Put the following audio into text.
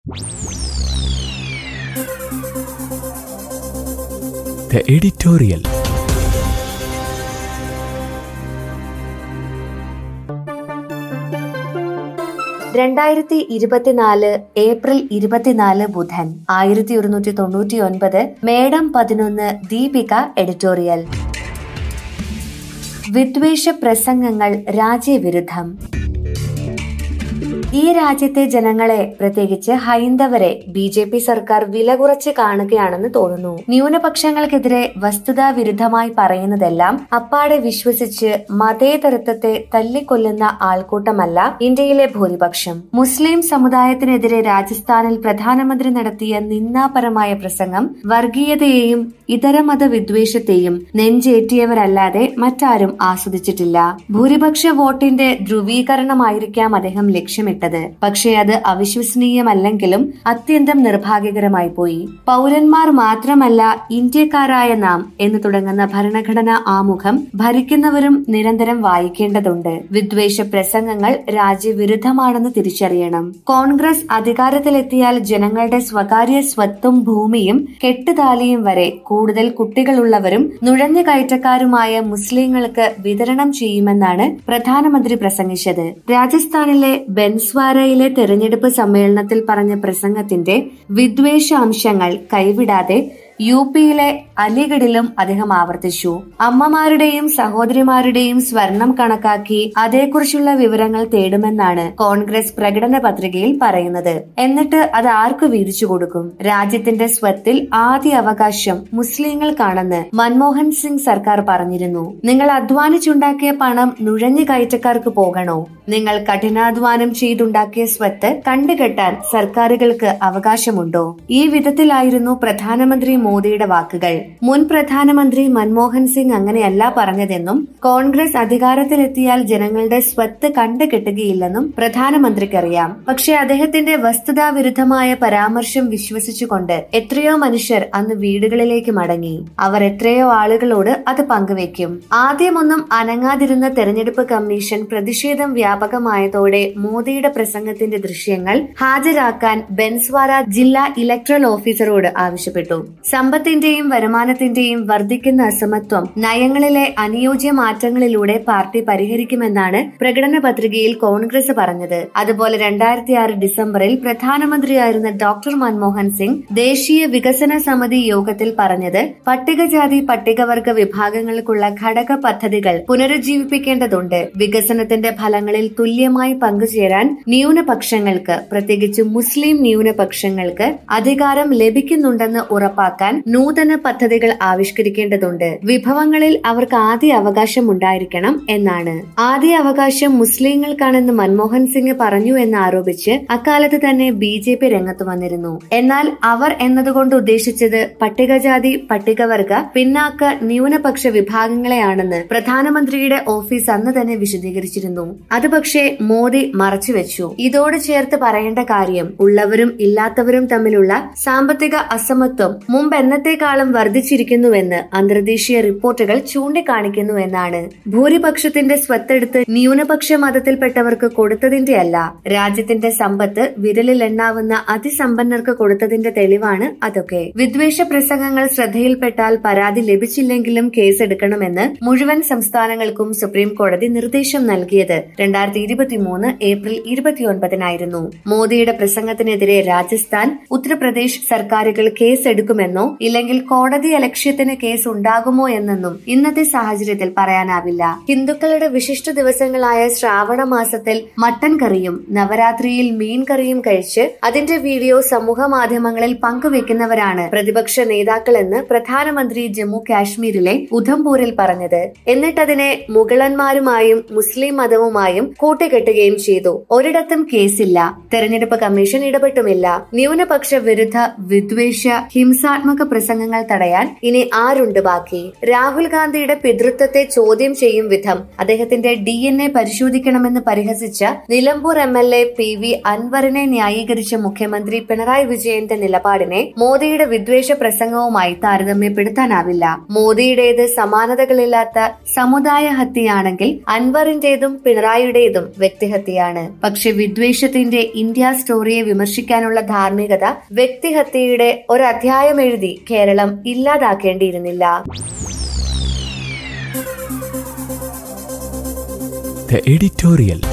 The editorial. രണ്ടായിരത്തി ഇരുപത്തിനാല് April ഇരുപത്തിനാല് ബുധൻ ആയിരത്തി ഒരുന്നൂറ്റി തൊണ്ണൂറ്റി ഒൻപത് മേഡം പതിനൊന്ന് ദീപിക എഡിറ്റോറിയൽ വിദ്വേഷ പ്രസംഗങ്ങൾ രാജ്യവിരുദ്ധം ഈ രാജ്യത്തെ ജനങ്ങളെ പ്രത്യേകിച്ച് ഹൈന്ദവരെ ബി ജെ പി സർക്കാർ വില കുറച്ച് കാണുകയാണെന്ന് തോന്നുന്നു ന്യൂനപക്ഷങ്ങൾക്കെതിരെ വസ്തുതാ വിരുദ്ധമായി പറയുന്നതെല്ലാം അപ്പാടെ വിശ്വസിച്ച് മതേതരത്വത്തെ തല്ലിക്കൊല്ലുന്ന ആൾക്കൂട്ടമല്ല ഇന്ത്യയിലെ ഭൂരിപക്ഷം മുസ്ലിം സമുദായത്തിനെതിരെ രാജസ്ഥാനിൽ പ്രധാനമന്ത്രി നടത്തിയ നിന്ദാപരമായ പ്രസംഗം വർഗീയതയെയും ഇതര മത വിദ്വേഷത്തെയും നെഞ്ചേറ്റിയവരല്ലാതെ മറ്റാരും ആസ്വദിച്ചിട്ടില്ല ഭൂരിപക്ഷ വോട്ടിന്റെ ധ്രുവീകരണമായിരിക്കാം അദ്ദേഹം ലക്ഷ്യമിട്ടത് പക്ഷേ അത് അവിശ്വസനീയമല്ലെങ്കിലും അത്യന്തം നിർഭാഗ്യകരമായി പോയി പൗരന്മാർ മാത്രമല്ല ഇന്ത്യക്കാരായ നാം എന്ന് തുടങ്ങുന്ന ഭരണഘടനാ ആമുഖം ഭരിക്കുന്നവരും നിരന്തരം വായിക്കേണ്ടതുണ്ട് വിദ്വേഷ പ്രസംഗങ്ങൾ രാജ്യവിരുദ്ധമാണെന്ന് തിരിച്ചറിയണം കോൺഗ്രസ് അധികാരത്തിലെത്തിയാൽ ജനങ്ങളുടെ സ്വകാര്യ സ്വത്തും ഭൂമിയും കെട്ടുതാലിയും വരെ കൂടുതൽ കുട്ടികളുള്ളവരും നുഴഞ്ഞു കയറ്റക്കാരുമായ മുസ്ലിങ്ങൾക്ക് വിതരണം ചെയ്യുമെന്നാണ് പ്രധാനമന്ത്രി പ്രസംഗിച്ചത് രാജസ്ഥാനിലെ ബെൻസ്വാരയിലെ തെരഞ്ഞെടുപ്പ് സമ്മേളനത്തിൽ പറഞ്ഞ പ്രസംഗത്തിന്റെ വിദ്വേഷ അംശങ്ങൾ കൈവിടാതെ യു പിയിലെ അലിഗഡിലും അദ്ദേഹം ആവർത്തിച്ചു അമ്മമാരുടെയും സഹോദരിമാരുടെയും സ്വർണം കണക്കാക്കി അതേക്കുറിച്ചുള്ള വിവരങ്ങൾ തേടുമെന്നാണ് കോൺഗ്രസ് പ്രകടന പത്രികയിൽ പറയുന്നത് എന്നിട്ട് അത് ആർക്ക് വീതിച്ചു കൊടുക്കും രാജ്യത്തിന്റെ സ്വത്തിൽ ആദ്യ അവകാശം മുസ്ലിങ്ങൾക്കാണെന്ന് മൻമോഹൻ സിംഗ് സർക്കാർ പറഞ്ഞിരുന്നു നിങ്ങൾ അധ്വാനിച്ചുണ്ടാക്കിയ പണം നുഴഞ്ഞു കയറ്റക്കാർക്ക് പോകണോ നിങ്ങൾ കഠിനാധ്വാനം ചെയ്തുണ്ടാക്കിയ സ്വത്ത് കണ്ടുകെട്ടാൻ സർക്കാരുകൾക്ക് അവകാശമുണ്ടോ ഈ വിധത്തിലായിരുന്നു പ്രധാനമന്ത്രി മോദിയുടെ വാക്കുകൾ മുൻ പ്രധാനമന്ത്രി മൻമോഹൻ സിംഗ് അങ്ങനെയല്ല പറഞ്ഞതെന്നും കോൺഗ്രസ് അധികാരത്തിലെത്തിയാൽ ജനങ്ങളുടെ സ്വത്ത് കണ്ടുകെട്ടുകയില്ലെന്നും പ്രധാനമന്ത്രിക്കറിയാം പക്ഷേ അദ്ദേഹത്തിന്റെ വസ്തുതാവിരുദ്ധമായ പരാമർശം വിശ്വസിച്ചുകൊണ്ട് എത്രയോ മനുഷ്യർ അന്ന് വീടുകളിലേക്ക് മടങ്ങി അവർ എത്രയോ ആളുകളോട് അത് പങ്കുവെക്കും ആദ്യമൊന്നും അനങ്ങാതിരുന്ന തെരഞ്ഞെടുപ്പ് കമ്മീഷൻ പ്രതിഷേധം വ്യാപകമായതോടെ മോദിയുടെ പ്രസംഗത്തിന്റെ ദൃശ്യങ്ങൾ ഹാജരാക്കാൻ ബെൻസ്വാര ജില്ലാ ഇലക്ട്രൽ ഓഫീസറോട് ആവശ്യപ്പെട്ടു സമ്പത്തിന്റെയും വരുമാനത്തിന്റെയും വർദ്ധിക്കുന്ന അസമത്വം നയങ്ങളിലെ അനുയോജ്യ മാറ്റങ്ങളിലൂടെ പാർട്ടി പരിഹരിക്കുമെന്നാണ് പ്രകടന പത്രികയിൽ കോൺഗ്രസ് പറഞ്ഞത് അതുപോലെ രണ്ടായിരത്തി ആറ് ഡിസംബറിൽ പ്രധാനമന്ത്രിയായിരുന്ന ഡോക്ടർ മൻമോഹൻ സിംഗ് ദേശീയ വികസന സമിതി യോഗത്തിൽ പറഞ്ഞത് പട്ടികജാതി പട്ടികവർഗ വിഭാഗങ്ങൾക്കുള്ള ഘടക പദ്ധതികൾ പുനരുജ്ജീവിപ്പിക്കേണ്ടതുണ്ട് വികസനത്തിന്റെ ഫലങ്ങളിൽ തുല്യമായി പങ്കുചേരാൻ ന്യൂനപക്ഷങ്ങൾക്ക് പ്രത്യേകിച്ച് മുസ്ലിം ന്യൂനപക്ഷങ്ങൾക്ക് അധികാരം ലഭിക്കുന്നുണ്ടെന്ന് ഉറപ്പാക്കാൻ നൂതന പദ്ധതികൾ ആവിഷ്കരിക്കേണ്ടതുണ്ട് വിഭവങ്ങളിൽ അവർക്ക് ആദ്യ അവകാശം ഉണ്ടായിരിക്കണം എന്നാണ് ആദ്യ അവകാശം മുസ്ലിങ്ങൾക്കാണെന്ന് മൻമോഹൻ സിംഗ് പറഞ്ഞു എന്ന് ആരോപിച്ച് അക്കാലത്ത് തന്നെ ബി ജെ പി രംഗത്ത് വന്നിരുന്നു എന്നാൽ അവർ എന്നതുകൊണ്ട് ഉദ്ദേശിച്ചത് പട്ടികജാതി പട്ടികവർഗ പിന്നാക്ക ന്യൂനപക്ഷ വിഭാഗങ്ങളെയാണെന്ന് പ്രധാനമന്ത്രിയുടെ ഓഫീസ് അന്ന് തന്നെ വിശദീകരിച്ചിരുന്നു അത് പക്ഷേ മോദി മറച്ചുവെച്ചു ഇതോട് ചേർത്ത് പറയേണ്ട കാര്യം ഉള്ളവരും ഇല്ലാത്തവരും തമ്മിലുള്ള സാമ്പത്തിക അസമത്വം മുമ്പ് എന്നത്തെക്കാളും വർദ്ധിച്ചിരിക്കുന്നുവെന്ന് അന്തർദേശീയ റിപ്പോർട്ടുകൾ ചൂണ്ടിക്കാണിക്കുന്നു എന്നാണ് ഭൂരിപക്ഷത്തിന്റെ സ്വത്തെടുത്ത് ന്യൂനപക്ഷ മതത്തിൽപ്പെട്ടവർക്ക് കൊടുത്തതിന്റെ അല്ല രാജ്യത്തിന്റെ സമ്പത്ത് വിരലിലെണ്ണാവുന്ന അതിസമ്പന്നർക്ക് കൊടുത്തതിന്റെ തെളിവാണ് അതൊക്കെ വിദ്വേഷ പ്രസംഗങ്ങൾ ശ്രദ്ധയിൽപ്പെട്ടാൽ പരാതി ലഭിച്ചില്ലെങ്കിലും കേസെടുക്കണമെന്ന് മുഴുവൻ സംസ്ഥാനങ്ങൾക്കും സുപ്രീം കോടതി നിർദ്ദേശം നൽകിയത് രണ്ടായിരത്തി ഇരുപത്തിമൂന്ന് ഏപ്രിൽ ഇരുപത്തിയൊൻപതിനായിരുന്നു മോദിയുടെ പ്രസംഗത്തിനെതിരെ രാജസ്ഥാൻ ഉത്തർപ്രദേശ് സർക്കാരുകൾ കേസെടുക്കുമെന്നോ ഇല്ലെങ്കിൽ കോടതി അലക്ഷ്യത്തിന് കേസ് ഉണ്ടാകുമോ എന്നൊന്നും ഇന്നത്തെ സാഹചര്യത്തിൽ പറയാനാവില്ല ഹിന്ദുക്കളുടെ വിശിഷ്ട ദിവസങ്ങളായ ശ്രാവണ മാസത്തിൽ മട്ടൻ കറിയും നവരാത്രിയിൽ മീൻ കറിയും കഴിച്ച് അതിന്റെ വീഡിയോ സമൂഹ മാധ്യമങ്ങളിൽ പങ്കുവെക്കുന്നവരാണ് പ്രതിപക്ഷ നേതാക്കളെന്ന് പ്രധാനമന്ത്രി ജമ്മു കാശ്മീരിലെ ഉധംപൂരിൽ പറഞ്ഞത് എന്നിട്ടതിനെ മുഗളന്മാരുമായും മുസ്ലിം മതവുമായും കൂട്ടിക്കെട്ടുകയും ചെയ്തു ഒരിടത്തും കേസില്ല തെരഞ്ഞെടുപ്പ് കമ്മീഷൻ ഇടപെട്ടുമില്ല ന്യൂനപക്ഷ വിരുദ്ധ വിദ്വേഷ ഹിംസാത്മക ആക്രമക പ്രസംഗങ്ങൾ തടയാൻ ഇനി ആരുണ്ട് ബാക്കി രാഹുൽ ഗാന്ധിയുടെ പിതൃത്വത്തെ ചോദ്യം ചെയ്യും വിധം അദ്ദേഹത്തിന്റെ ഡി എൻ എ പരിശോധിക്കണമെന്ന് പരിഹസിച്ച Nilambur M L A P V അൻവറിനെ ന്യായീകരിച്ച മുഖ്യമന്ത്രി പിണറായി വിജയന്റെ നിലപാടിനെ മോദിയുടെ വിദ്വേഷ പ്രസംഗവുമായി താരതമ്യപ്പെടുത്താനാവില്ല മോദിയുടേത് സമാനതകളില്ലാത്ത സമുദായ ഹത്യയാണെങ്കിൽ അൻവറിന്റേതും പിണറായിയുടേതും വ്യക്തിഹത്യയാണ് പക്ഷെ വിദ്വേഷത്തിന്റെ ഇന്ത്യ സ്റ്റോറിയെ വിമർശിക്കാനുള്ള ധാർമ്മികത വ്യക്തിഹത്യയുടെ ഒരു അധ്യായം എഴുതി കേരളം ഇല്ലാതാക്കേണ്ടിയിരുന്നില്ല The editorial.